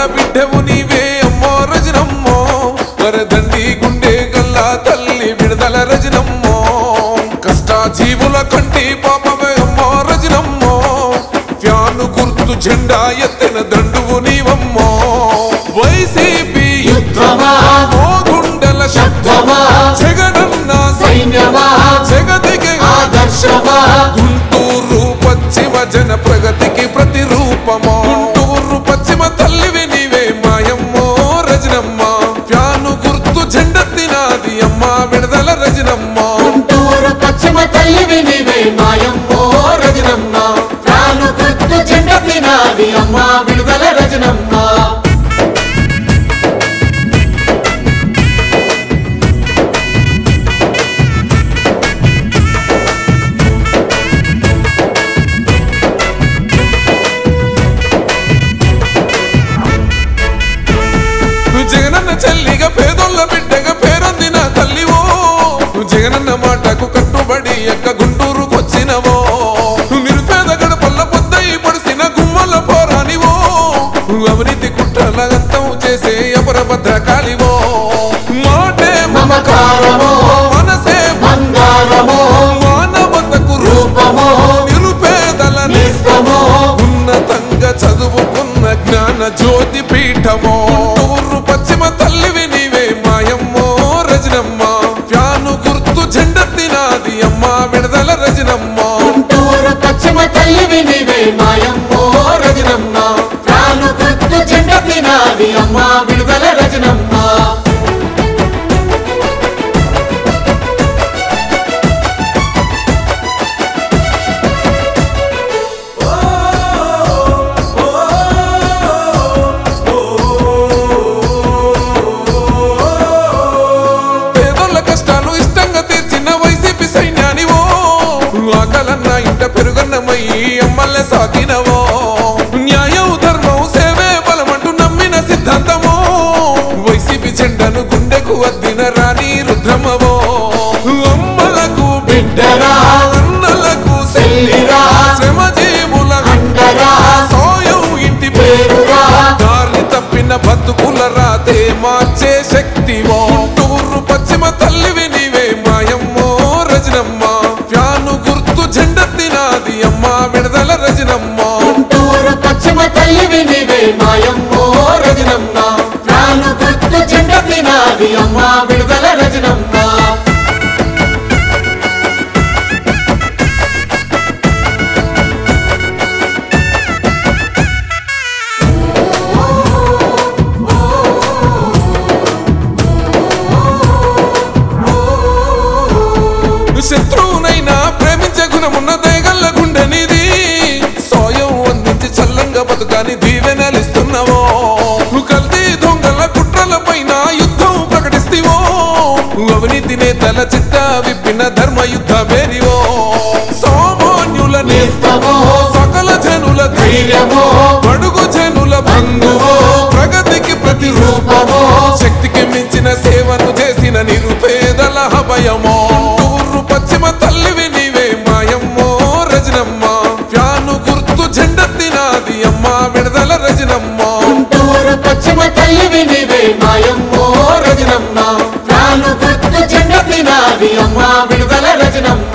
ఆడబిడ్డవు నీవే అమ్మో రజనమ్మో వరదండి గుండె గల్లా తల్లి విడుదల రజనమ్మో కష్ట జీవుల కంటి పాపమే అమ్మో రజనమ్మో ఫ్యాను గుర్తు జెండా ఎత్తిన దండువు నీవమ్మో వైసీపీ యుద్ధమా ఓ గుండెల శబ్దమా జగనన్న సైన్యమా జగతికి ఆదర్శమా గుంటూరు పశ్చిమ జన ప్రగతికి ప్రతిరూపమో గుంటూరు పశ్చిమ తల్లివి నీవే మాయమ్మో రజనమ్మ ఫ్యాను గుర్తు జెండెత్తినాది అమ్మ విడుదల రజనమ్మ గుంటూరు పశ్చిమ తల్లివి నీవే మాయమ్మో రజనమ్మ ప్రాణు గుర్తు జెండ తినాది అమ్మ విడుదల రజనమ్మ జగనన్న చెల్లిగా పేదోళ్ళ బిడ్డగా పేరొందిన తల్లివో జగనన్న మాటకు కట్టుబడి ఎక్క గుంటూరుకొచ్చినవో నిరుపేద గడపల్ల పొద్దయి పడిసిన గుమ్మల పోరానివో అవినీతి కుట్రల అంతం చేసే అపరభద్ర కాలివో మాటే మమకారమో మనసే బంగారమో మానవతకు రూపమో నిరుపేదల నిస్తమో ఉన్నతంగా చదువుకున్న జ్ఞాన జ్యోతి పీఠమో గుంటూరు పశ్చిమ తల్లివి నీవే మాయమ్మో రజనమ్మ ఫ్యాను గుర్తు జెండెత్తినాది అమ్మ విడుదల రజనమ్మ గుంటూరు పశ్చిమ తల్లివి నీవే మాయమ్మో రజనమ్మ ప్రాణు గుర్తు జెండ తినాది అమ్మ విడుదల రజనమ్మ పేదోళ్ళ కష్టాలు ఇష్టంగా తీర్చిన వైసీపీ సైన్యానివో ఆకలన్న ఇంట పెరుగన్నమయ్యి అమ్మల్లే సాగినవో న్యాయం ధర్మం సేవే బలమంటూ నమ్మిన సిద్ధాంతమో వైసీపీ జెండను గుండెకు అద్దిన రాణి రుద్రమవో అమ్మలకు బిడ్డరా అన్నలకు చెల్లిరా శ్రమజీవుల అండరా సోయం ఇంటి పేరురా దారి తప్పిన బతుకుల రాతే మార్చే శక్తివో గుంటూరు పశ్చిమ తల్లివి నీవే మాయమ్మో రజనమ్మ ఫ్యాను గుర్తు జెండెత్తినాది అమ్మ విడుదల రజనమ్మ గుంటూరు పశ్చిమ తల్లివి నీవే మాయమ్మో రజనమ్మ ప్రాణు గుర్తు జెండ తినాది అమ్మ విడుదల రజనమ్మ శత్రువునైనా ప్రేమించే గుణమున్న దేగల్ల గుండె నీది సోయం అందించి చల్లంగా బతుకాని దీవెనలిస్తున్నావో నువ్వు కల్తీ దొంగల కుట్రల పైన యుద్ధం ప్రకటిస్తేవో అవినీతి నేతల చిట్ట విప్పిన ధర్మ యుద్ధ బేరివో సామాన్యుల నేస్తమో సకల జనుల ధైర్యమో బడుగు జనుల బంధువో ప్రగతికి ప్రతిరూపమో శక్తికి మించిన సేవను చేసిన నిరుపేదల అభయమో గుంటూరు పశ్చిమ తల్లివి నీవే మాయమ్మో రజనమ్మ ఫ్యాను గుర్తు జెండెత్తినాది అమ్మ విడుదల రజనమ్మ గుంటూరు పశ్చిమ తల్లివి నీవే మాయమ్మో రజనమ్మ ప్రాణు గుర్తు జెండ తినాది అమ్మ విడుదల రజనమ్మ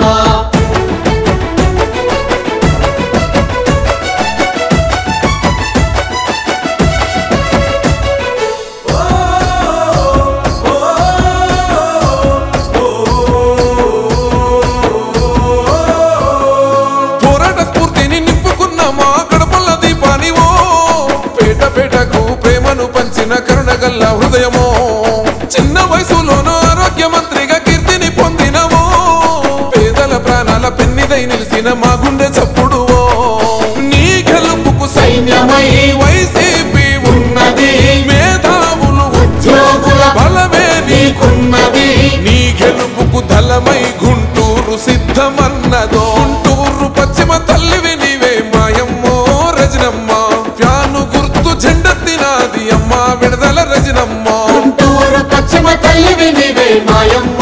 పోరాట స్ఫూర్తిని నింపుకున్న మా గడపల్ల దీపానివో పేట పేటకు ప్రేమను పంచిన కరుణగల్ల హృదయమో చిన్న వయసులోనూ ఆరోగ్య మంత్రిగా కీర్తిని పొందినవో పేదల ప్రాణాల పెన్నిదై నిలిసిన మా గుండె చప్పుడువో నీ గెలుపుకు సైన్యమై వైసీపీ ఉన్నది మేధావులు ఉద్యోగుల బలమే నీ నీకున్నది నీ గెలుపుకు దళమై గుంటూరు సిద్ధమన్నదో గుంటూరు పశ్చిమ తల్లివి నీవే మాయమ్మో రజనమ్మ ఫ్యాను గుర్తు జెండెత్తినాది అమ్మ విడుదల రజనమ్మ గుంటూరు పశ్చిమ తల్లివి నీవే మాయమ్మ